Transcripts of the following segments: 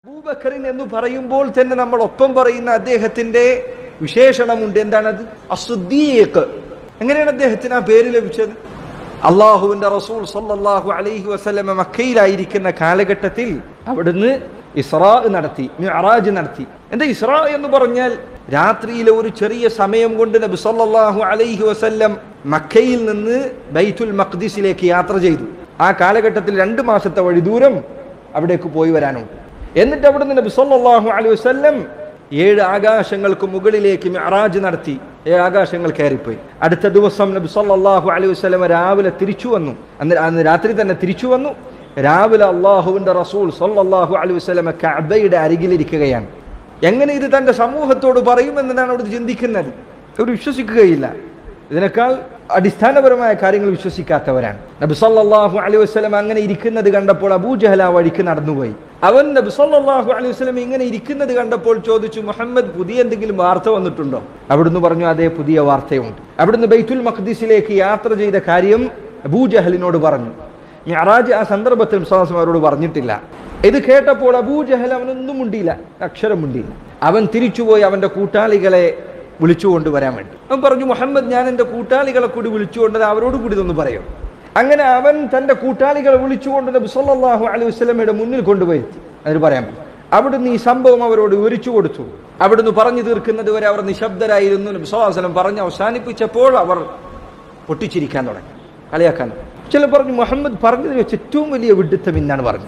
അബൂബക്കറിൻ എന്ന് പറയുമ്പോൾ തന്നെ നമ്മൾ ഒപ്പം പറയുന്ന അദ്ദേഹത്തിന്റെ വിശേഷണമുണ്ട് എന്താണത് അസുദ്ദീഖ് എങ്ങനെയാണ് അദ്ദേഹത്തിന് ആ പേര് ലഭിച്ചത് അള്ളാഹുവിന്റെ റസൂൽ സല്ലല്ലാഹു അലൈഹി വസല്ലമ മക്കയിലായിരിക്കുന്ന കാലഘട്ടത്തിൽ അവിടുന്ന് ഇസ്രാ നടത്തി മിഅറാജ് നടത്തി എന്താ ഇസ്രാ എന്ന് പറഞ്ഞാൽ രാത്രിയിലെ ഒരു ചെറിയ സമയം കൊണ്ട് നബി സല്ലല്ലാഹു അലൈഹി വസല്ലം മക്കയിൽ നിന്ന് ബൈത്തുൽ മഖ്ദിസിലേക്ക് യാത്ര ചെയ്തു ആ കാലഘട്ടത്തിൽ രണ്ട് മാസത്തെ വഴി ദൂരം അവിടേക്ക് പോയി വരാനുണ്ട് എന്നിട്ട് അവിടുന്ന് നബി സല്ലല്ലാഹു അലൈഹി വസല്ലം ഏഴ് ആകാശങ്ങൾക്ക് മുകളിലേക്ക് മിഅറാജ് നടത്തി ഏഴ് ആകാശങ്ങൾ കയറിപ്പോയി അടുത്ത ദിവസം നബി സല്ലല്ലാഹു അലൈഹി വസല്ലം രാവിലെ തിരിച്ചു വന്നു അന്ന് അന്ന് രാത്രി തന്നെ തിരിച്ചു വന്നു രാവിലെ അള്ളാഹുവിന്റെ റസൂൽ സല്ലല്ലാഹു അലൈഹി വസല്ലം കഅബയുടെ അരികിലിരിക്കുകയാണ് എങ്ങനെ ഇത് തന്റെ സമൂഹത്തോട് പറയുമെന്നതാണ് അവിടെ ചിന്തിക്കുന്നത് അവർ വിശ്വസിക്കുകയില്ല ഇതിനേക്കാൾ അടിസ്ഥാനപരമായ കാര്യങ്ങൾ വിശ്വസിക്കാത്തവരാണ് നബി സല്ലല്ലാഹു അലൈഹി വസല്ലം അങ്ങനെ ഇരിക്കുന്നത് കണ്ടപ്പോൾ അബൂജഹൽ ആ വഴിക്ക് നടന്നുപോയി അവൻ നബി സല്ലല്ലാഹു അലൈഹി വസല്ലം ഇങ്ങനെ ഇരിക്കുന്നത് കണ്ടപ്പോൾ ചോദിച്ചു മുഹമ്മദ് പുതിയ എന്തെങ്കിലും വാർത്ത വന്നിട്ടുണ്ടോ അവിടുന്ന് പറഞ്ഞു അതേ പുതിയ വാർത്തയുണ്ട് അവിടുന്ന് ബൈത്തുൽ മഖ്ദിസിലേക്ക് യാത്ര ചെയ്ത കാര്യം അബൂജഹലിനോട് പറഞ്ഞു മിഅറാജ് ആ സന്ദർഭത്തിൽ വിശ്വാസം അവരോട് പറഞ്ഞിട്ടില്ല ഇത് കേട്ടപ്പോൾ അബൂജഹൽ അവനൊന്നും മുണ്ടിയില്ല അക്ഷരം മുണ്ടിയില്ല അവൻ തിരിച്ചുപോയി അവന്റെ കൂട്ടാളികളെ വിളിച്ചുകൊണ്ട് വരാൻ വേണ്ടി അവൻ പറഞ്ഞു മുഹമ്മദ് ഞാൻ എൻ്റെ കൂട്ടാളികളെ കൂടി വിളിച്ചുകൊണ്ട് അവരോട് കൂടി ഇതൊന്ന് പറയും അങ്ങനെ അവൻ തന്റെ കൂട്ടാളികളെ വിളിച്ചുകൊണ്ട് നബി സല്ലല്ലാഹു അലൈഹി വസല്ലമയുടെ മുന്നിൽ കൊണ്ടുവരുത്തി അതിന് പറയാൻ പറ്റും അവിടുന്ന് ഈ സംഭവം അവരോട് വിവരിച്ചു കൊടുത്തു അവിടുന്ന് പറഞ്ഞു തീർക്കുന്നത് വരെ അവർ നിശബ്ദരായിരുന്നു നബി സല്ലല്ലാഹു അലൈഹി വസല്ലം പറഞ്ഞ് അവസാനിപ്പിച്ചപ്പോൾ അവർ പൊട്ടിച്ചിരിക്കാൻ തുടങ്ങി കളിയാക്കാൻ ചില പറഞ്ഞു മുഹമ്മദ് പറഞ്ഞതിൽ വെച്ച് ഏറ്റവും വലിയ വിഡിത്തം എന്നാണ് പറഞ്ഞത്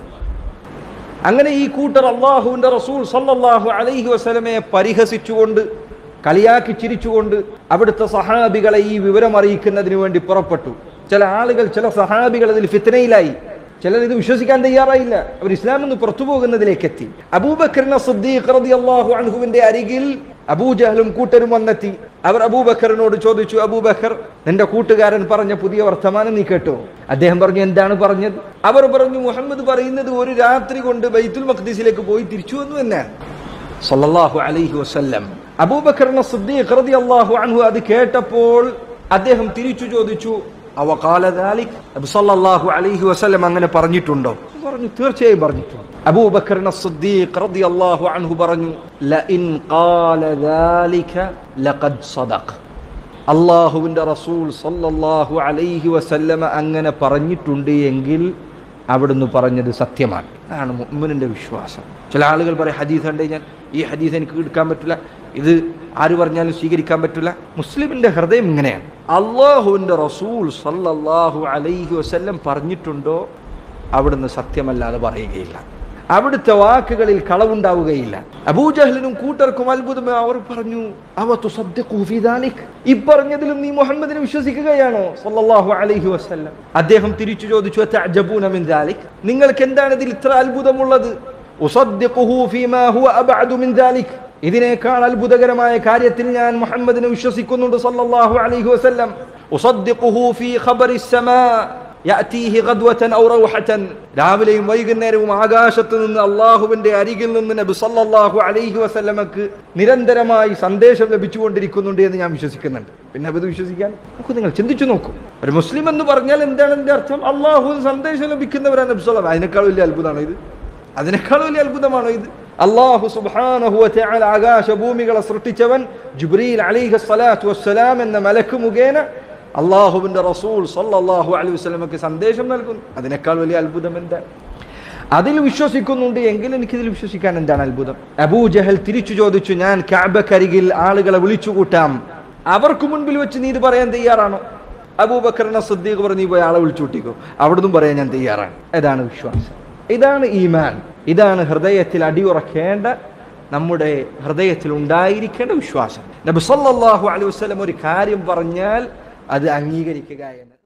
അങ്ങനെ ഈ കൂട്ടർ അള്ളാഹുവിന്റെ റസൂൽ സല്ലല്ലാഹു അലൈഹി വസല്ലമയെ പരിഹസിച്ചുകൊണ്ട് കളിയാക്കി ചിരിച്ചുകൊണ്ട് അവിടുത്തെ സഹാബികളെ ഈ വിവരം അറിയിക്കുന്നതിന് വേണ്ടി പുറപ്പെട്ടു ചില ആളുകൾ ചില സഹാബികൾ അതിൽ ഫിത്തനയിലായി ചിലർ ഇത് വിശ്വസിക്കാൻ തയ്യാറായില്ല അവർ ഇസ്ലാമിൽ നിന്ന് പുറത്തു പോകുന്നതിലേക്ക് എത്തി അബൂബക്കറിന സുദ്ദീഖ് റളിയല്ലാഹു അൻഹുവിന്റെ അരികിൽ അബൂജഹലും കൂട്ടരും വന്നെത്തി അവർ അബൂബക്കറിനോട് ചോദിച്ചു അബൂബക്കർ നിന്റെ കൂട്ടുകാരൻ പറഞ്ഞ പുതിയ വർത്തമാനം നീ കേട്ടോ അദ്ദേഹം പറഞ്ഞു എന്താണ് പറഞ്ഞത് അവർ പറഞ്ഞു മുഹമ്മദ് പറയുന്നത് ഒരു രാത്രി കൊണ്ട് ബൈത്തുൽ മഖ്ദീസിലേക്ക് പോയി തിരിച്ചു വന്നു എന്നാണ് സല്ലല്ലാഹു അലൈഹി വസല്ലം അബൂബക്കറിന സുദ്ദീഖ് റളിയല്ലാഹു അൻഹു അത് കേട്ടപ്പോൾ അദ്ദേഹം തിരിച്ചു ചോദിച്ചു അവ കാലദാലിക് നബി സല്ലല്ലാഹു അലൈഹി വസല്ലം അങ്ങനെ പറഞ്ഞിട്ടുണ്ടോ പറഞ്ഞു തീർച്ചയായും പറഞ്ഞിട്ടുണ്ട് അബൂബക്കറിന സുദ്ദീഖ് റളിയല്ലാഹു അൻഹു പറഞ്ഞു ലഇൻ ഖാല ദാലിക ലഖദ് സദഖ അള്ളാഹുവിന്റെ റസൂൽ സല്ലല്ലാഹു അലൈഹി വസല്ലമ അങ്ങനെ പറഞ്ഞിട്ടുണ്ട് എങ്കിൽ അവിടുന്ന് പറഞ്ഞത് സത്യമാണ് അതാണ് മുഅ്മിനിന്റെ വിശ്വാസം ചില ആളുകൾ പറയും ഹദീസ് കണ്ടു കഴിഞ്ഞാൽ ഈ ഹദീസ് എനിക്ക് എടുക്കാൻ പറ്റില്ല ഇത് ആര് പറഞ്ഞാലും സ്വീകരിക്കാൻ പറ്റില്ല മുസ്ലിമിന്റെ ഹൃദയം ഇങ്ങനെയാണ് അള്ളാഹുവിന്റെ റസൂൽ സല്ലല്ലാഹു അലൈഹി വസല്ലം പറഞ്ഞിട്ടുണ്ടോ അവിടുന്ന് സത്യമല്ലാതെ പറയുകയില്ല അവിടുത്തെ വാക്കുകളിൽ കളവുണ്ടാവുകയില്ല അബൂജഹലിനും കൂട്ടർക്കും അത്ഭുതം അവർ പറഞ്ഞു അവ തുസദ്ദിഖു ഫീ ദാലിക് ഈ പറഞ്ഞതിലും നീ മുഹമ്മദിനെ വിശ്വസിക്കുകയാണോ സല്ലല്ലാഹു അലൈഹി വസല്ലം അദ്ദേഹം തിരിച്ചു ചോദിച്ചു അത്തഅജബൂന മിൻ ദാലിക് നിങ്ങൾക്ക് എന്താണ് ഇതിൽ ഇത്ര അത്ഭുതമുള്ളത് ഉസദ്ദിഖുഹു ഫീമാ ഹുവ അബ്അദു മിൻ ദാലിക് ഇതിനേക്കാൾ അത്ഭുതകരമായ കാര്യത്തിൽ ഞാൻ മുഹമ്മദിനെ വിശ്വസിക്കുന്നുണ്ട് സല്ലല്ലാഹു അലൈഹി വസല്ലം ഉസദ്ദിഖുഹു ഫീ ഖബറി സമാ യഅതീഹി ഗദ്വതൻ ഔ റൗഹതൻ രാവിലെയും വൈകുന്നേരവും ആകാശത്ത് നിന്ന് അള്ളാഹുവിന്റെ അരികിൽ നിന്ന് നബി സല്ലല്ലാഹു അലൈഹി വസല്ലമക്ക് നിരന്തരമായി സന്ദേശം ലഭിച്ചുകൊണ്ടിരിക്കുന്നുണ്ട് എന്ന് ഞാൻ വിശ്വസിക്കുന്നുണ്ട് പിന്നെ അത് വിശ്വസിക്കാൻ നമുക്ക് നിങ്ങൾ ചിന്തിച്ചു നോക്കൂ ഒരു മുസ്ലിം എന്ന് പറഞ്ഞാൽ എന്താണ് എന്റെ അർത്ഥം അള്ളാഹു സന്ദേശം ലഭിക്കുന്നവരാണ് നബി സല്ലല്ലാഹു അതിനേക്കാൾ വലിയ അത്ഭുതമാണോ ഇത് അതിനേക്കാൾ വലിയ അത്ഭുതമാണോ ഇത് അള്ളാഹു സുബ്ഹാനഹു വതആല ആകാശ ഭൂമികളെ സൃഷ്ടിച്ചവൻ ജുബ്രീൽ അലൈഹി സ്വലാത്തു വസ്സലാം എന്ന മലക്ക് മുഖേന അള്ളാഹുവിന്റെ റസൂൽ സല്ലല്ലാഹു അലൈഹി വസല്ലമക്ക് സന്ദേശം നൽകുന്നു അതിനേക്കാൾ വലിയ അത്ഭുതം എന്താ അതിൽ വിശ്വസിക്കുന്നുണ്ട് എങ്കിൽ എനിക്കിതിൽ വിശ്വസിക്കാൻ എന്താണ് അത്ഭുതം അബൂജഹൽ തിരിച്ചു ചോദിച്ചു ഞാൻ കാബക്കരികിൽ ആളുകളെ വിളിച്ചുകൂട്ടാം അവർക്ക് മുൻപിൽ വെച്ച് നീ ഇത് പറയാൻ തയ്യാറാണോ അബൂബക്കറിനെ സദ്ദീഖ് പറഞ്ഞ് നീ പോയി ആളെ വിളിച്ചുകൂട്ടിക്കോ അവിടുന്ന് പറയാൻ ഞാൻ തയ്യാറാണ് ഇതാണ് വിശ്വാസം ഇതാണ് ഈമാൻ ഇതാണ് ഹൃദയത്തിൽ അടിയുറക്കേണ്ട നമ്മുടെ ഹൃദയത്തിൽ ഉണ്ടായിരിക്കേണ്ട വിശ്വാസം നബി സല്ലല്ലാഹു അലൈഹി വസല്ലം ഒരു കാര്യം പറഞ്ഞാൽ അത് അംഗീകരിക്കുക എന്ന്